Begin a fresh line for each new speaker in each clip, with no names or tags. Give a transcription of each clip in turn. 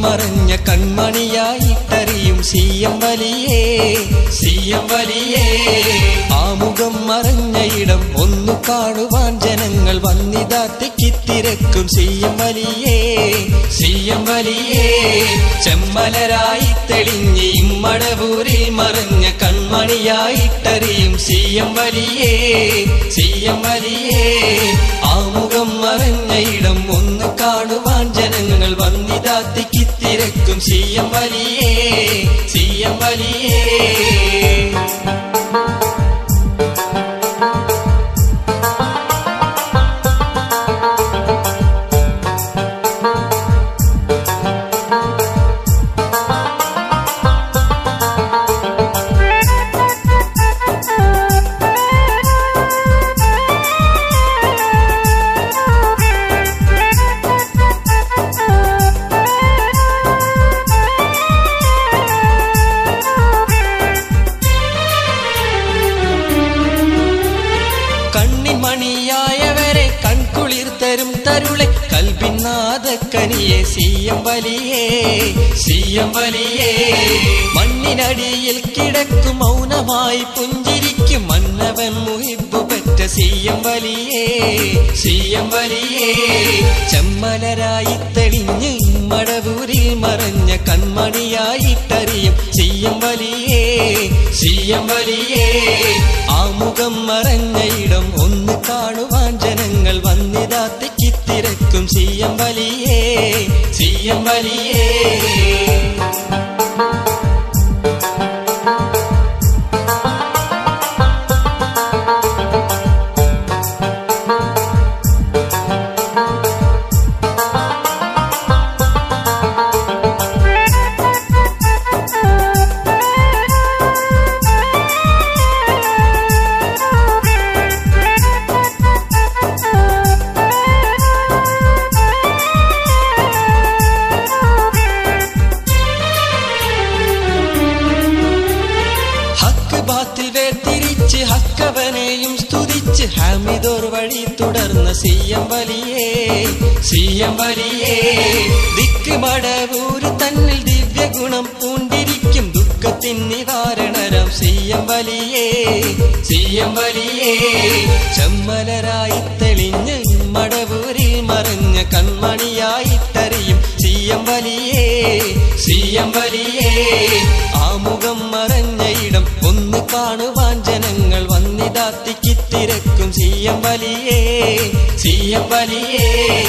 മറഞ്ഞ കൺമണിയായിട്ടറിയും C M വലിയേ സി എം വലിയേ ആമുഖം മറഞ്ഞ ഇടം ഒന്നു കാണുവാൻ ജനങ്ങൾ വന്നിതാ തിക്കിത്തിരക്കും സി എം വലിയേ സി എം വലിയേ ചെമ്മലരായി തെളിഞ്ഞ് ഇമ്മടവൂരിൽ മറഞ്ഞ കൺമണിയായിട്ടറിയും സി എം വലിയേ സി എം വലിയേ ആമുഖം മറഞ്ഞ ഇടം ഒന്ന് കാണുവാൻ ജനങ്ങൾ വന്നിതാ തിക്കിത്തിരക്കും സി എം വലിയേ സി എം വലിയേ കണ്ണിമണിയായവരെ കൺകുളിർ തരും തരുളെ കൽപിന്നാദക്കനിയെ സിയം വലിയേ സിയം വലിയേ മണ്ണിനടിയിൽ കിടക്കും മൗനമായി പുഞ്ചിരിക്കും മന്നവൻ മുഹിബു പെറ്റ സിയം വലിയേ സിയം വലിയേ ചെമ്മലരായി തെളിഞ്ഞ് മടവൂരിൽ മറഞ്ഞ കൺമണിയായിട്ടറിയും സിയം വലിയേ സിയം വലിയേ ആമുഖം മറഞ്ഞ ഇടം ഒന്ന് കാണുവാൻ ജനങ്ങൾ വന്നിതാ തെക്കിത്തിരക്കും സിയം വലിയേ സിയം വലിയേ ഹക്ക് ബാത്തിൽ വേർതിരിച്ച് ഹക്കവനെയും സ്തുതിച്ച് ഹാമിദോർ വഴി തുടർന്ന സിയം വലിയേ സിയം വലിയേ ദിക്ക് മടവൂര് തന്നിൽ ദിവ്യ ഗുണം പൂണ്ടിരിക്കും ദുഃഖത്തിൻ നിവാരണരം സിയം വലിയേ സിയം വലിയേ ചെമ്മലരായി തെളിഞ്ഞ് മടവൂരിൽ മറഞ്ഞ കൺമണിയായിട്ടറിയും സിയം വലിയേ സിയം വലിയേ ആമുഖം മറഞ്ഞ ഇടം ഒന്ന് കാണുവാൻ ജനങ്ങൾ വന്നിതാ തിക്കിത്തിരക്കും സിയം വലിയേ സിയം വലിയേ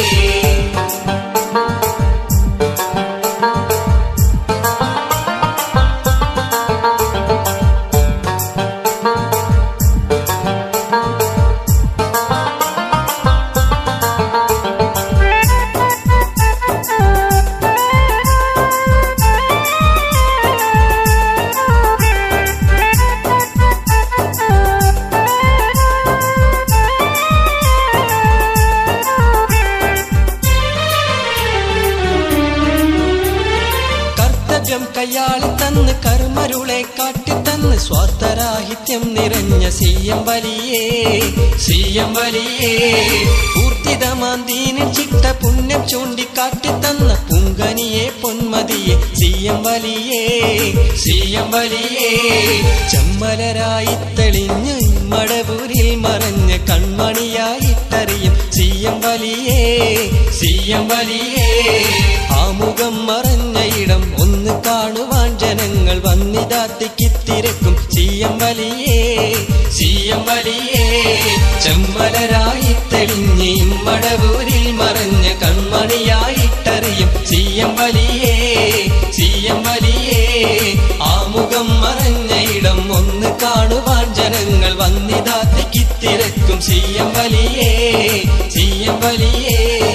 കർത്തവ്യം കയ്യാളി തന്ന് കർമ്മരുളെ കാട്ടിത്തന്ന് സ്വാർത്ഥരാഹിത്യം നിറഞ്ഞ സിയം വലിയേ സിയം വലിയേ പൂർത്തിതമാന്തീനിൽ ചിട്ട പുണ്യം ചൂണ്ടിക്കാട്ടിത്തന്ന പുങ്കനിയെ പൊന്മതിയെ സിയം വലിയേ സിയം വലിയേ ചെമ്മലരായി തെളിഞ്ഞ് മടവൂരിൽ മറഞ്ഞ കൺമണിയായിട്ടറിയും സിയം വലിയേ സിയം വലിയേ ആമുഖം മറഞ്ഞ ഇടം ഒന്ന് കാണുവാൻ ജനങ്ങൾ വന്നിതാ തിക്കിത്തിരക്കും സിയം വലിയേ സിയം വലിയേ ചെമ്മലരായി തെളിഞ്ഞ് മടവൂരിൽ മറഞ്ഞ കൺമണിയായിട്ടറിയും സിയം വലിയേ സിയം വലിയേ ആമുഖം മറഞ്ഞ ഇടം ഒന്ന് കാണുവാൻ ജനങ്ങൾ വന്നിതാ തിക്കിത്തിരക്കും സിയം വലിയേ സിയം വലിയേ